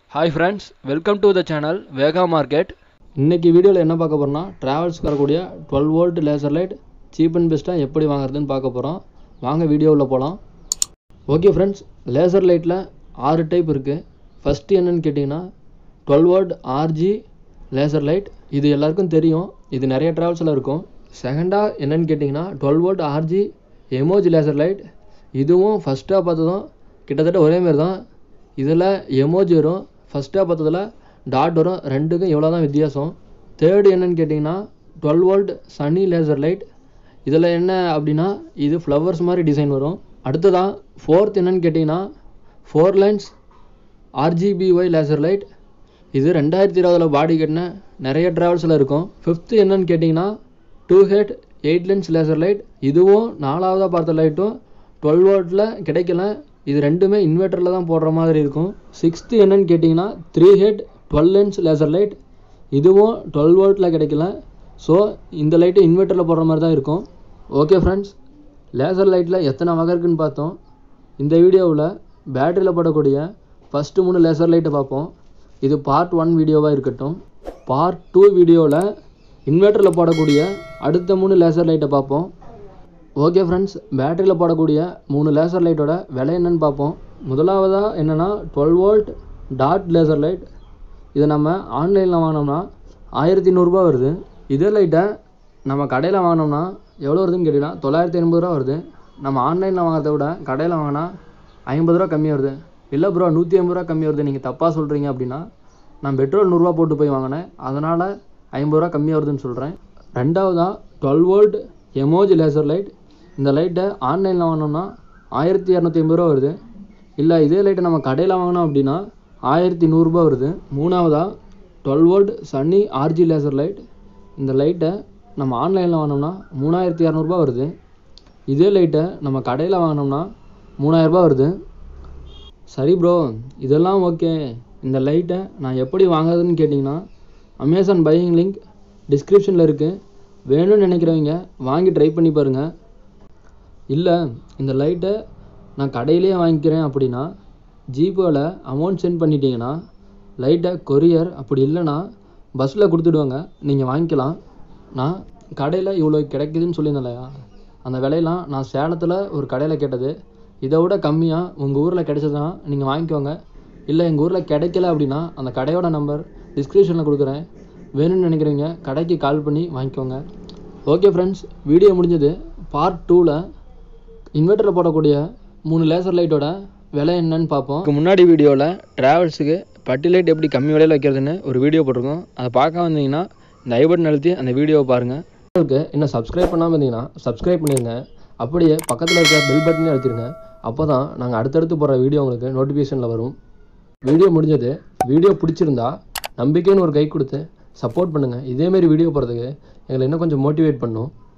hi friends welcome to the channel Vega market இன்றைக்கி வீடியோவில் என்ன பார்க்க போகிறோம்னா ட்ராவல்ஸ்க்கு வரக்கூடிய twelve volt laser light cheap and பெஸ்ட்டாக எப்படி வாங்குறதுன்னு பார்க்க போகிறோம் வாங்க வீடியோவில் போகலாம் ஓகே ஃப்ரெண்ட்ஸ் லேசர் லைட்டில் ஆறு டைப் இருக்குது ஃபஸ்ட்டு என்னன்னு கேட்டிங்கன்னா twelve volt RG laser light இது எல்லாருக்கும் தெரியும் இது நிறைய ட்ராவல்ஸில் இருக்கும் செகண்டாக என்னன்னு கேட்டிங்கன்னா twelve volt RG emoji laser light இதுவும் ஃபஸ்ட்டாக பார்த்ததும் கிட்டத்தட்ட ஒரே மாதிரி தான் இதில் எமோஜி வரும் ஃபஸ்ட்டாக பார்த்ததில் டாட் வரும் ரெண்டுக்கும் இவ்வளோ தான் வித்தியாசம் தேர்டு என்னன்னு கேட்டிங்கன்னா டுவெல் வோல்ட் சனி லேசர் லைட் இதில் என்ன அப்படின்னா இது ஃப்ளவர்ஸ் மாதிரி டிசைன் வரும் அடுத்ததாக ஃபோர்த் என்னன்னு கேட்டிங்கன்னா four lines RGBY laser light இது ரெண்டாயிரத்தி இருபதில் பாடி கட்டின நிறைய ட்ராவல்ஸில் இருக்கும் ஃபிஃப்த்து என்னன்னு கேட்டிங்கன்னா two head eight lens laser light இதுவும் நாலாவதாக பார்த்த லைட்டும் டுவெல் வோல்ட்டில் கிடைக்கல இது ரெண்டுமே இன்வெர்ட்டரில் தான் போடுற மாதிரி இருக்கும் சிக்ஸ்த்து என்னன்னு கேட்டிங்கன்னா three head twelve lens laser light இதுவும் டுவெல் வோல்ட்டில் கிடைக்கல ஸோ இந்த லைட்டு இன்வெர்ட்டரில் போடுற மாதிரி தான் இருக்கும் ஓகே ஃப்ரெண்ட்ஸ் லேசர் லைட்டில் எத்தனை வகை இருக்குன்னு பார்த்தோம் இந்த வீடியோவில் பேட்டரியில் போடக்கூடிய ஃபஸ்ட்டு மூணு லேசர் லைட்டை பார்ப்போம் இது பார்ட் ஒன் வீடியோவாக இருக்கட்டும் பார்ட் டூ வீடியோவில் இன்வெர்ட்டரில் போடக்கூடிய அடுத்த மூணு லேசர் லைட்டை பார்ப்போம் ஓகே ஃப்ரெண்ட்ஸ் பேட்டரியில் போடக்கூடிய மூணு லேசர் லைட்டோட விலை என்னன்னு பார்ப்போம் முதலாவதாக என்னென்னா twelve volt dot laser light இதை நம்ம ஆன்லைனில் வாங்கினோம்னா ஆயிரத்தி நூறுரூபா வருது இதே லைட்டை நம்ம கடையில் வாங்கினோம்னா எவ்வளோ வருதுன்னு கேட்டிங்கன்னா தொள்ளாயிரத்தி எண்பது ரூபா வருது நம்ம ஆன்லைனில் வாங்குறத விட கடையில் வாங்கினா ஐம்பது ரூபா கம்மி வருது இல்லை ப்ரோ நூற்றி ஐம்பது ரூபா கம்மி வருது நீங்கள் தப்பாக சொல்கிறீங்க அப்படின்னா நான் பெட்ரோல் நூறுரூவா போட்டு போய் வாங்கினேன் அதனால் ஐம்பது ரூபா கம்மியாக வருதுன்னு சொல்கிறேன் ரெண்டாவதாக twelve volt emoji laser light இந்த லைட்டை ஆன்லைனில் வாங்கினோம்னா ஆயிரத்தி இரநூத்தி ஐம்பது ரூபா வருது இல்லை இதே லைட்டை நம்ம கடையில் வாங்கினோம் அப்படின்னா ஆயிரத்தி நூறுரூபா வருது மூணாவதாக twelve volt sunny RG laser light இந்த லைட்டை நம்ம ஆன்லைனில் வாங்கினோம்னா மூணாயிரத்தி இரநூறுபா வருது இதே லைட்டை நம்ம கடையில் வாங்கினோம்னா மூணாயிரரூபா வருது சரி ப்ரோ இதெல்லாம் ஓகே இந்த லைட்டை நான் எப்படி வாங்குறதுன்னு கேட்டிங்கன்னா அமேசான் பையிங் லிங்க் டிஸ்கிரிப்ஷனில் இருக்குது வேணும்னு நினைக்கிறவங்க வாங்கி ட்ரை பண்ணி பாருங்கள் இல்லை இந்த லைட்டை நான் கடையிலே வாங்கிக்கிறேன் அப்படின்னா ஜிபேவில் அமௌண்ட் சென்ட் பண்ணிட்டீங்கன்னா லைட்டை கொரியர் அப்படி இல்லைன்னா பஸ்ஸில் கொடுத்துடுவாங்க நீங்கள் வாங்கிக்கலாம் நான் கடையில் இவ்வளோ கிடைக்குதுன்னு சொல்லியிருந்தேன்லையா அந்த விலையெல்லாம் நான் சேலத்தில் ஒரு கடையில் கேட்டது இதை விட கம்மியாக உங்கள் ஊரில் கிடைச்சதுன்னா நீங்கள் வாங்கிக்கோங்க இல்லை எங்கள் ஊரில் கிடைக்கல அப்படின்னா அந்த கடையோட நம்பர் டிஸ்கிரிப்ஷனில் கொடுக்குறேன் வேணும்னு நினைக்கிறவங்க கடைக்கு கால் பண்ணி வாங்கிக்கோங்க ஓகே ஃப்ரெண்ட்ஸ் வீடியோ முடிஞ்சது பார்ட் டூவில் இன்வெர்ட்டரில் போடக்கூடிய மூணு லேசர் லைட்டோட விலை என்னன்னு பார்ப்போம் இதுக்கு முன்னாடி வீடியோவில் ட்ராவல்ஸுக்கு பட்டி லைட் எப்படி கம்மி விலையில் வைக்கிறதுன்னு ஒரு வீடியோ போட்டிருக்கோம் அதை பார்க்க வந்தீங்கன்னா இந்த ஐ பட்டன் அழுத்தி அந்த வீடியோவை பாருங்கள் சேனலுக்கு இன்னும் சப்ஸ்கிரைப் பண்ணாமல் இருந்தீங்கன்னா சப்ஸ்கிரைப் பண்ணிடுங்க அப்படியே பக்கத்தில் இருக்க பெல் பட்டனே அழுத்திடுங்க அப்போ தான் நாங்கள் அடுத்தடுத்து போடுற வீடியோ உங்களுக்கு நோட்டிஃபிகேஷனில் வரும் வீடியோ முடிஞ்சது வீடியோ பிடிச்சிருந்தா நம்பிக்கைன்னு ஒரு கை கொடுத்து சப்போர்ட் பண்ணுங்கள் இதேமாரி வீடியோ போகிறதுக்கு எங்களை இன்னும் கொஞ்சம் மோட்டிவேட் பண்ணும்